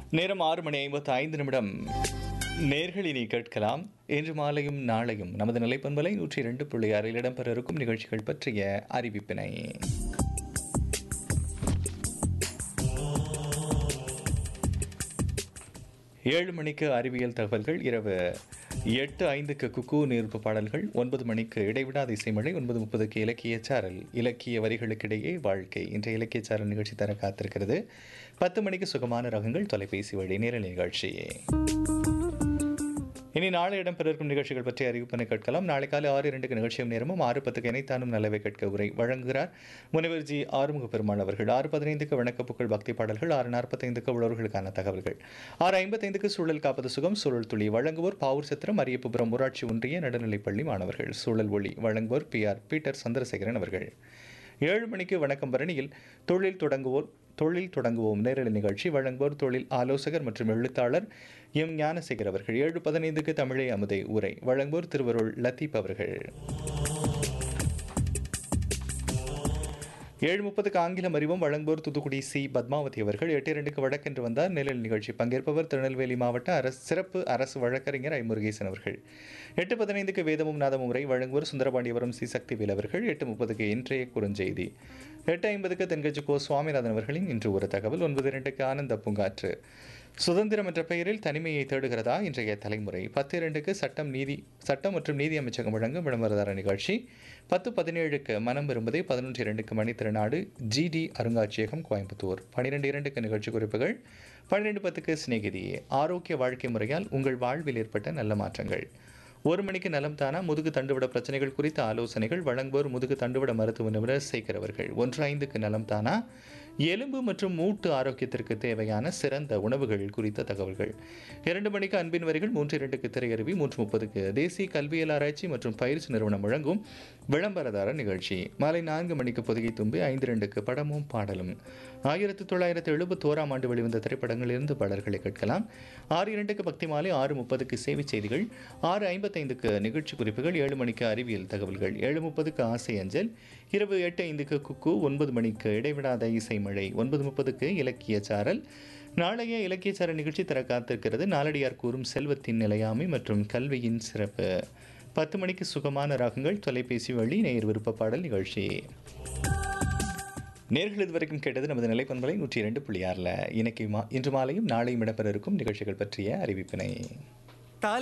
நேரம் ஆறு மணி ஐம்பத்து ஐந்து நிமிடம் நேர்களினி கேட்கலாம் இன்று மாலையும் நாளையும் நமது நிலைப்பண்பலை நூற்றி இரண்டு புள்ளி ஆறில் இடம்பெற இருக்கும் நிகழ்ச்சிகள் பற்றிய அறிவிப்பினை ஏழு மணிக்கு அறிவியல் தகவல்கள் இரவு எட்டு ஐந்துக்கு குக்கு நீர்ப்பு பாடல்கள் ஒன்பது மணிக்கு இடைவிடாத இசைமழை ஒன்பது முப்பதுக்கு இலக்கிய சாரல் இலக்கிய வரிகளுக்கிடையே வாழ்க்கை இன்றைய இலக்கிய சாரல் நிகழ்ச்சி தர காத்திருக்கிறது பத்து மணிக்கு சுகமான ரகங்கள் தொலைபேசி வழி நேரல் நிகழ்ச்சி இனி நாளை இடம்பெற இருக்கும் நிகழ்ச்சிகள் பற்றி அறிவிப்பினை கேட்கலாம் நாளை காலை ஆறு இரண்டுக்கு நிகழ்ச்சியும் நேரமும் ஆறு பத்துக்கு இணைத்தானும் நல்லவை கேட்க உரை வழங்குகிறார் முனைவர் ஜி ஆறுமுக பெருமாள் அவர்கள் ஆறு பதினைந்துக்கு வணக்கப்புக்கள் பக்தி பாடல்கள் ஆறு நாற்பத்தைந்துக்கு உழவர்களுக்கான தகவல்கள் ஆறு ஐம்பத்தைந்துக்கு சூழல் காப்பது சுகம் சூழல் துளி வழங்குவோர் பாவூர் சத்திரம் அரியப்புபுரம் ஊராட்சி ஒன்றிய நடுநிலைப்பள்ளி மாணவர்கள் சூழல் ஒளி வழங்குவோர் பி ஆர் பீட்டர் சந்திரசேகரன் அவர்கள் ஏழு மணிக்கு வணக்கம் பரணியில் தொழில் தொடங்குவோர் தொழில் தொடங்குவோம் நேரலை நிகழ்ச்சி வழங்குவோர் தொழில் ஆலோசகர் மற்றும் எழுத்தாளர் எம் ஞானசேகர் அவர்கள் ஏழு பதினைந்துக்கு தமிழை அமுதை உரை வழங்குவோர் திருவருள் லத்தீப் அவர்கள் ஏழு முப்பதுக்கு ஆங்கிலம் அறிவும் வழங்குவோர் தூத்துக்குடி சி பத்மாவதி அவர்கள் எட்டு இரண்டுக்கு வழக்கென்று வந்தார் நிழல் நிகழ்ச்சி பங்கேற்பவர் திருநெல்வேலி மாவட்ட அரசு சிறப்பு அரசு வழக்கறிஞர் ஐ முருகேசன் அவர்கள் எட்டு பதினைந்துக்கு வேதமும் நாதமும் உரை வழங்குவோர் சுந்தரபாண்டியபுரம் சி சக்திவேல் அவர்கள் எட்டு முப்பதுக்கு இன்றைய குறுஞ்செய்தி எட்டு ஐம்பதுக்கு தென்கட்சி கோ சுவாமிநாதன் அவர்களின் இன்று ஒரு தகவல் ஒன்பது இரண்டுக்கு ஆனந்த பூங்காற்று சுதந்திரம் என்ற பெயரில் தனிமையை தேடுகிறதா இன்றைய தலைமுறை பத்து இரண்டுக்கு சட்டம் நீதி சட்டம் மற்றும் நீதி அமைச்சகம் வழங்கும் விளம்பரதார நிகழ்ச்சி பத்து பதினேழுக்கு மனம் விரும்புதே பதினொன்று இரண்டுக்கு மணித்திருநாடு ஜிடி அருங்காட்சியகம் கோயம்புத்தூர் பன்னிரெண்டு இரண்டுக்கு நிகழ்ச்சி குறிப்புகள் பன்னிரெண்டு பத்துக்கு சிநேகிதி ஆரோக்கிய வாழ்க்கை முறையால் உங்கள் வாழ்வில் ஏற்பட்ட நல்ல மாற்றங்கள் ஒரு மணிக்கு நலம் தானா முதுகு தண்டுவிட பிரச்சனைகள் குறித்த ஆலோசனைகள் வழங்குவோர் முதுகு தண்டுவிட மருத்துவ நிபுணர் சேகரவர்கள் ஒன்று ஐந்துக்கு நலம் தானா எலும்பு மற்றும் மூட்டு ஆரோக்கியத்திற்கு தேவையான சிறந்த உணவுகள் குறித்த தகவல்கள் இரண்டு மணிக்கு அன்பின் வரிகள் மூன்று இரண்டுக்கு திரையருவி மூன்று முப்பதுக்கு தேசிய கல்வியல் ஆராய்ச்சி மற்றும் பயிற்சி நிறுவனம் வழங்கும் விளம்பரதார நிகழ்ச்சி மாலை நான்கு மணிக்கு பொதுகை தும்பி ஐந்து இரண்டுக்கு படமும் பாடலும் ஆயிரத்தி தொள்ளாயிரத்தி எழுபத்தோராம் ஆண்டு வெளிவந்த திரைப்படங்களிலிருந்து பாடல்களை கேட்கலாம் ஆறு இரண்டுக்கு பக்தி மாலை ஆறு முப்பதுக்கு சேவை செய்திகள் ஆறு ஐம்பத்தைந்துக்கு நிகழ்ச்சி குறிப்புகள் ஏழு மணிக்கு அறிவியல் தகவல்கள் ஏழு முப்பதுக்கு ஆசை அஞ்சல் இரவு எட்டு ஐந்துக்கு குக்கு ஒன்பது மணிக்கு இடைவிடாத இசை மழை ஒன்பது முப்பதுக்கு இலக்கிய சாரல் நாளைய இலக்கிய சாரல் நிகழ்ச்சி தர காத்திருக்கிறது நாலடியார் கூறும் செல்வத்தின் நிலையாமை மற்றும் கல்வியின் சிறப்பு பத்து மணிக்கு சுகமான ராகங்கள் தொலைபேசி வழி நேர் விருப்ப பாடல் நிகழ்ச்சி நேர்கள் இதுவரைக்கும் கேட்டது நமது நிலைப்பண்பலை நூற்றி இரண்டு புள்ளி ஆறில் இன்னைக்கு மா இன்று மாலையும் நாளையும் இடம்பெற இருக்கும் நிகழ்ச்சிகள் பற்றிய அறிவிப்பினை